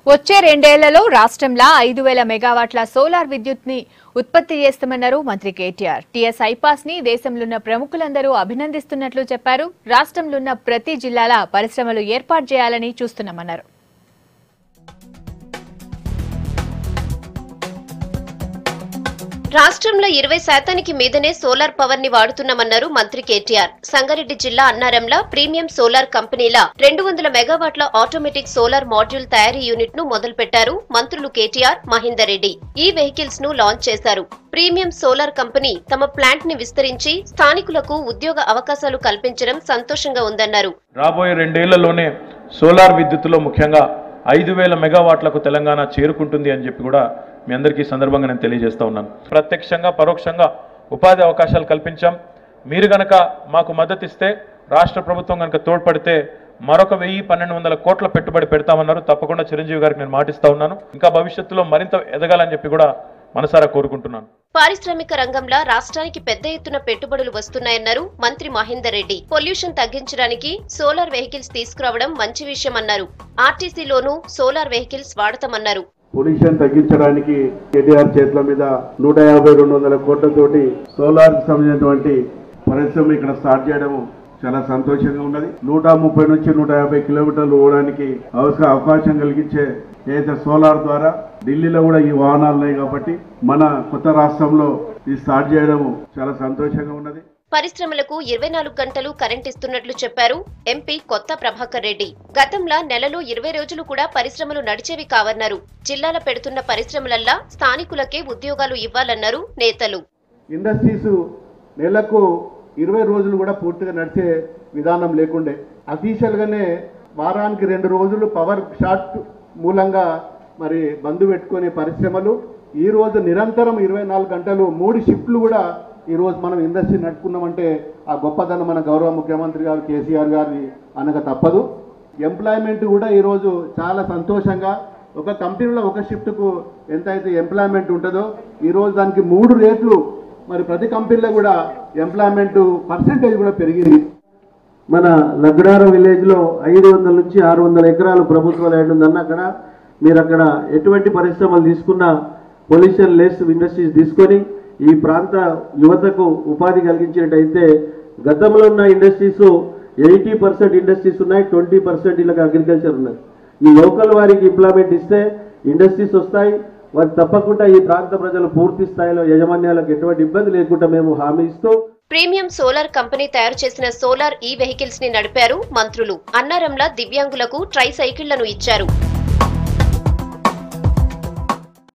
వచ్చే రెండేళ్లలో రాష్ట్రంలో ఐదు వేల మెగావాట్ల సోలార్ విద్యుత్ ని ఉత్పత్తి చేస్తామన్నారు మంత్రి కేటీఆర్ టీఎస్ ఐపాస్ ని దేశంలో ఉన్న ప్రముఖులందరూ అభినందిస్తున్నట్లు చెప్పారు రాష్ట్రంలో ఉన్న ప్రతి జిల్లాల పరిశ్రమలు ఏర్పాటు చేయాలని చూస్తున్నామన్నారు రాష్ట్రంలో ఇరవై శాతానికి మీదనే సోలార్ పవర్ ని వాడుతున్నామన్నారు మంత్రి కేటీఆర్ సంగారెడ్డి జిల్లా అన్నారంలో ప్రీమియం సోలార్ కంపెనీల రెండు వందల మెగావాట్ల ఆటోమేటిక్ సోలార్ మాడ్యూల్ తయారీ యూనిట్ ను మొదలుపెట్టారు మంత్రులు కేటీఆర్ మహేందర్ రెడ్డి ఈ వెహికల్స్ ను లాంచ్ చేశారు ప్రీమియం సోలార్ కంపెనీ తమ ప్లాంట్ ని విస్తరించి స్థానికులకు ఉద్యోగ అవకాశాలు కల్పించడం సంతోషంగా ఉందన్నారు రాబోయే రెండేళ్లలోనే సోలార్ విద్యుత్తులో ముఖ్యంగా ఐదు వేల మెగావాట్లకు తెలంగాణ చేరుకుంటుంది అని చెప్పి కూడా మీ అందరికీ ఈ సందర్భంగా నేను తెలియజేస్తా ఉన్నాను ప్రత్యక్షంగా పరోక్షంగా ఉపాధి అవకాశాలు కల్పించాం మీరు గనక మాకు మద్దతు ఇస్తే రాష్ట్ర ప్రభుత్వం కనుక తోడ్పడితే మరొక వెయ్యి పన్నెండు వందల కోట్ల పెట్టుబడి పెడతామన్నారు తప్పకుండా చిరంజీవి గారికి నేను మాటిస్తా ఉన్నాను ఇంకా భవిష్యత్తులో మరింత ఎదగాలని చెప్పి కూడా మనసారా కోరుకుంటున్నాను పారిశ్రామిక రంగంలో రాష్ట్రానికి పెద్ద ఎత్తున పెట్టుబడులు వస్తున్నాయన్నారు మంత్రి మహేందర్ రెడ్డి పొల్యూషన్ తగ్గించడానికి సోలార్ వెహికల్స్ తీసుకురావడం మంచి విషయమన్నారు ఆర్టీసీలోనూ సోలార్ వెహికల్స్ వాడతామన్నారు పొల్యూషన్ తగ్గించడానికి కేటీఆర్ చేతుల మీద నూట యాభై రెండు వందల కోట్లతోటి సోలార్ సంబంధించినటువంటి పరిశ్రమ ఇక్కడ స్టార్ట్ చేయడం చాలా సంతోషంగా ఉన్నది నూట ముప్పై నుంచి నూట యాభై కిలోమీటర్లు పోవడానికి అవసర అవకాశం కలిగించే ఏదైతే సోలార్ ద్వారా ఢిల్లీలో కూడా ఈ వాహనాలు ఉన్నాయి కాబట్టి మన కొత్త రాష్ట్రంలో ఇది స్టార్ట్ చేయడం చాలా సంతోషంగా ఉన్నది పరిశ్రమలకు ఇరవై నాలుగు గంటలు కరెంట్ ఇస్తున్నట్లు చెప్పారు ఎంపీ కొత్త ప్రభాకర్ రెడ్డి గతంలో నెలలో ఇరవై రోజులు కూడా పరిశ్రమలు నడిచేవి కావన్నారు జిల్లాల పెడుతున్న పరిశ్రమలల్లా స్థానికులకే ఉద్యోగాలు ఇవ్వాలన్నారు నేతలు ఇండస్ట్రీస్ నెలకు ఇరవై రోజులు కూడా పూర్తిగా నడిచే విధానం లేకుండే అఫీషియల్గానే వారానికి రెండు రోజులు పవర్ షార్ట్ మూలంగా మరి బంద్ పెట్టుకునే పరిశ్రమలు ఈ రోజు నిరంతరం ఇరవై నాలుగు గంటలు మూడు షిఫ్ట్లు కూడా ఈ రోజు మనం ఇండస్ట్రీ నడుపుకున్నామంటే ఆ గొప్పదనం మన గౌరవ ముఖ్యమంత్రి గారు కేసీఆర్ గారి అనగా తప్పదు ఎంప్లాయ్మెంట్ కూడా ఈరోజు చాలా సంతోషంగా ఒక కంపెనీలో ఒక షిఫ్ట్కు ఎంతైతే ఎంప్లాయ్మెంట్ ఉంటుందో ఈరోజు దానికి మూడు రేట్లు మరి ప్రతి కంపెనీలో కూడా ఎంప్లాయ్మెంట్ పర్సంటేజ్ కూడా పెరిగింది మన లగ్డార విలేజ్లో ఐదు వందల నుంచి ఆరు వందల ఎకరాలు ప్రభుత్వ ల్యాండ్ ఉందన్న అక్కడ మీరు అక్కడ ఎటువంటి పరిశ్రమలు తీసుకున్నా పొల్యూషన్ లెస్ ఇండస్ట్రీస్ తీసుకొని ఈ ప్రాంత యువతకు ఉపాధి కలిగించినట్టయితే గతంలో ఉన్న ఇండస్ట్రీస్ ఎయిటీ పర్సెంట్ ఇండస్ట్రీస్ ఉన్నాయి ట్వంటీ పర్సెంట్ ఇలాగ అగ్రికల్చర్ ఉన్నాయి ఈ లోకల్ వారికి ఎంప్లాయ్మెంట్ ఇస్తే ఇండస్ట్రీస్ వస్తాయి వారు తప్పకుండా ఈ ప్రాంత ప్రజలు పూర్తి స్థాయిలో యజమాన్యాలకు ఎటువంటి ఇబ్బంది లేకుండా మేము హామీ ఇస్తూ ప్రీమియం సోలార్ కంపెనీ తయారు చేసిన సోలార్ ఈ వెహికల్స్ ని నడిపారు మంత్రులు అన్నారంలా దివ్యాంగులకు ట్రై సైకిళ్లను ఇచ్చారు